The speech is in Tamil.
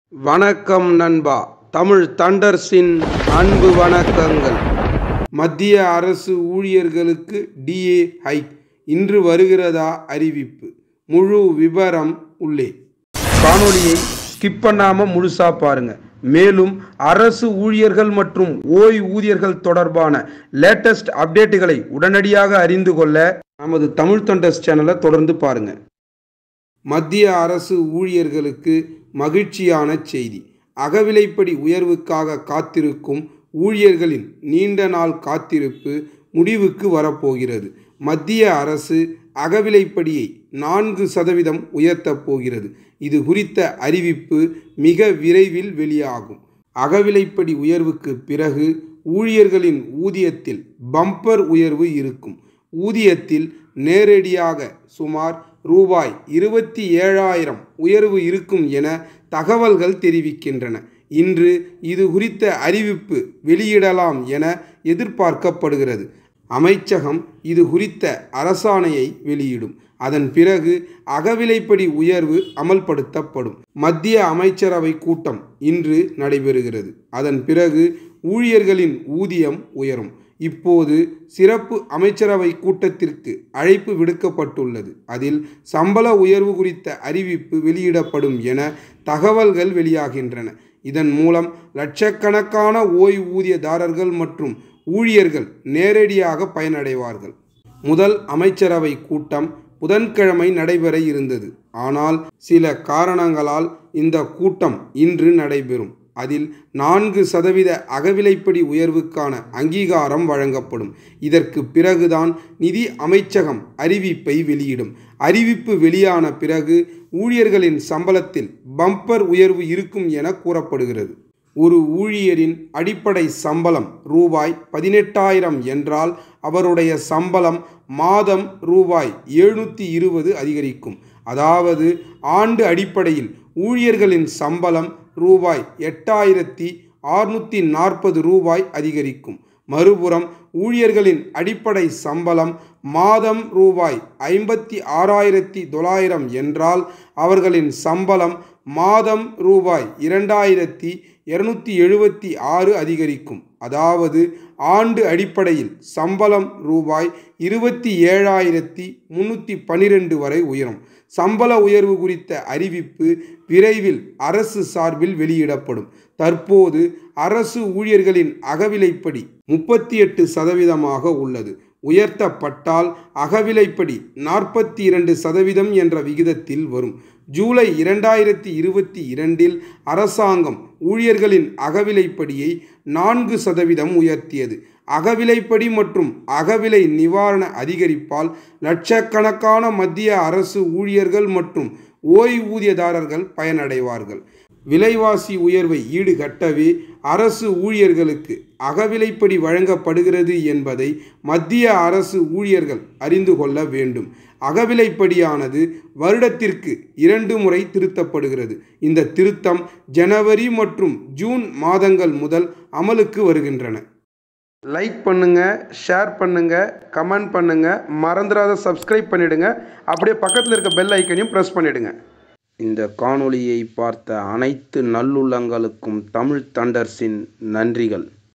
வணக்கம் நண்பா தமிழ் தண்டர்ஸின் அன்பு வணக்கங்கள் மத்திய அரசு ஊழியர்களுக்கு டிஏ ஹைக் இன்று வருகிறதா அறிவிப்பு முழு விவரம் உள்ளே காணொளியை ஸ்கிப் பண்ணாம முழுசா பாருங்க மேலும் அரசு ஊழியர்கள் மற்றும் ஓய்வூதியர்கள் தொடர்பான லேட்டஸ்ட் அப்டேட்டுகளை உடனடியாக அறிந்து கொள்ள நமது தமிழ் தண்டர்ஸ் சேனலை தொடர்ந்து பாருங்க மத்திய அரசு ஊழியர்களுக்கு மகிழ்ச்சியான செய்தி அகவிலைப்படி உயர்வுக்காக காத்திருக்கும் ஊழியர்களின் நீண்ட நாள் காத்திருப்பு முடிவுக்கு வரப்போகிறது மத்திய அரசு அகவிலைப்படியை நான்கு சதவீதம் உயர்த்தப் போகிறது இது குறித்த அறிவிப்பு மிக விரைவில் வெளியாகும் அகவிலைப்படி உயர்வுக்கு பிறகு ஊழியர்களின் ஊதியத்தில் பம்பர் உயர்வு இருக்கும் ஊதியத்தில் நேரடியாக சுமார் ரூபாய் இருபத்தி ஏழாயிரம் உயர்வு இருக்கும் என தகவல்கள் தெரிவிக்கின்றன இன்று இது குறித்த அறிவிப்பு வெளியிடலாம் என எதிர்பார்க்கப்படுகிறது அமைச்சகம் இது குறித்த அரசாணையை வெளியிடும் அதன் பிறகு அகவிலைப்படி உயர்வு அமல்படுத்தப்படும் மத்திய அமைச்சரவை கூட்டம் இன்று நடைபெறுகிறது அதன் பிறகு ஊழியர்களின் ஊதியம் உயரும் இப்போது சிறப்பு அமைச்சரவை கூட்டத்திற்கு அழைப்பு விடுக்கப்பட்டுள்ளது அதில் சம்பள உயர்வு குறித்த அறிவிப்பு வெளியிடப்படும் என தகவல்கள் வெளியாகின்றன இதன் மூலம் லட்சக்கணக்கான ஓய்வூதியதாரர்கள் மற்றும் ஊழியர்கள் நேரடியாக பயனடைவார்கள் முதல் அமைச்சரவை கூட்டம் புதன்கிழமை நடைபெற இருந்தது ஆனால் சில காரணங்களால் இந்த கூட்டம் இன்று நடைபெறும் அதில் நான்கு சதவீத அகவிலைப்படி உயர்வுக்கான அங்கீகாரம் வழங்கப்படும் இதற்கு பிறகுதான் நிதி அமைச்சகம் அறிவிப்பை வெளியிடும் அறிவிப்பு வெளியான பிறகு ஊழியர்களின் சம்பளத்தில் பம்பர் உயர்வு இருக்கும் என கூறப்படுகிறது ஒரு ஊழியரின் அடிப்படை சம்பளம் ரூபாய் பதினெட்டாயிரம் என்றால் அவருடைய சம்பளம் மாதம் ரூபாய் எழுநூற்றி இருபது அதிகரிக்கும் அதாவது ஆண்டு அடிப்படையில் ஊழியர்களின் சம்பளம் ரூபாய் எட்டாயிரத்தி ஆறுநூற்றி நாற்பது ரூபாய் அதிகரிக்கும் மறுபுறம் ஊழியர்களின் அடிப்படை சம்பளம் மாதம் ரூபாய் ஐம்பத்தி ஆறாயிரத்தி தொள்ளாயிரம் என்றால் அவர்களின் சம்பளம் மாதம் ரூபாய் இரண்டாயிரத்தி இருநூத்தி எழுபத்தி ஆறு அதிகரிக்கும் அதாவது ஆண்டு அடிப்படையில் சம்பளம் ரூபாய் இருபத்தி ஏழாயிரத்தி முன்னூற்றி பன்னிரெண்டு வரை உயரும் சம்பள உயர்வு குறித்த அறிவிப்பு விரைவில் அரசு சார்பில் வெளியிடப்படும் தற்போது அரசு ஊழியர்களின் அகவிலைப்படி முப்பத்தி எட்டு சதவீதமாக உள்ளது உயர்த்தப்பட்டால் அகவிலைப்படி நாற்பத்தி இரண்டு சதவீதம் என்ற விகிதத்தில் வரும் ஜூலை இரண்டாயிரத்தி இருபத்தி இரண்டில் அரசாங்கம் ஊழியர்களின் அகவிலைப்படியை நான்கு சதவீதம் உயர்த்தியது அகவிலைப்படி மற்றும் அகவிலை நிவாரண அதிகரிப்பால் லட்சக்கணக்கான மத்திய அரசு ஊழியர்கள் மற்றும் ஓய்வூதியதாரர்கள் பயனடைவார்கள் விலைவாசி உயர்வை ஈடுகட்டவே அரசு ஊழியர்களுக்கு அகவிலைப்படி வழங்கப்படுகிறது என்பதை மத்திய அரசு ஊழியர்கள் அறிந்து கொள்ள வேண்டும் அகவிலைப்படியானது வருடத்திற்கு இரண்டு முறை திருத்தப்படுகிறது இந்த திருத்தம் ஜனவரி மற்றும் ஜூன் மாதங்கள் முதல் அமலுக்கு வருகின்றன லைக் பண்ணுங்க ஷேர் பண்ணுங்க கமெண்ட் பண்ணுங்க மறந்துடாத சப்ஸ்கிரைப் பண்ணிடுங்க அப்படியே பக்கத்தில் இருக்க பெல் ஐக்கனையும் ப்ரெஸ் பண்ணிடுங்க இந்த காணொளியை பார்த்த அனைத்து நல்லுள்ளங்களுக்கும் தமிழ் தண்டர்ஸின் நன்றிகள்